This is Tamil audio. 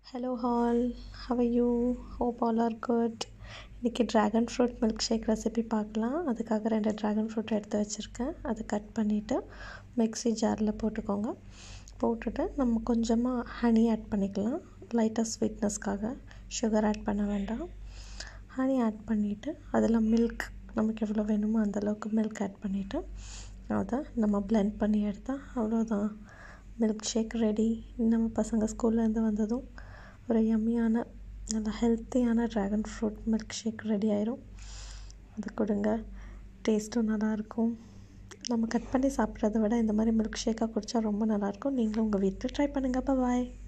hello all how are you hope all are good இன்றைக்கி dragon fruit milk shake recipe பார்க்கலாம் அதுக்காக ரெண்டு ட்ராகன் ஃப்ரூட் எடுத்து வச்சுருக்கேன் அதை கட் பண்ணிவிட்டு மிக்ஸி ஜாரில் போட்டுக்கோங்க போட்டுட்டு நம்ம கொஞ்சமாக ஹனி ஆட் பண்ணிக்கலாம் லைட்டாக ஸ்வீட்னஸ்க்காக சுகர் ஆட் பண்ண வேண்டாம் ஹனி ஆட் பண்ணிவிட்டு அதில் மில்க் நமக்கு எவ்வளோ வேணுமோ அந்தளவுக்கு மில்க் ஆட் பண்ணிவிட்டு அதை நம்ம பிளெண்ட் பண்ணி எடுத்தால் அவ்வளோதான் மில்க் ஷேக் ரெடி நம்ம பசங்க ஸ்கூல்லேருந்து வந்ததும் ஒரு யம்மியான நல்ல ஹெல்த்தியான dragon fruit milk shake ready ஆயிரும் அது கொடுங்க டேஸ்ட்டும் நல்லாயிருக்கும் நம்ம கட் பண்ணி சாப்பிட்றத விட இந்த மாதிரி மில்க் ஷேக்காக குடித்தா ரொம்ப நல்லாயிருக்கும் நீங்களும் உங்கள் வீட்டில் ட்ரை பண்ணுங்கள் பாய்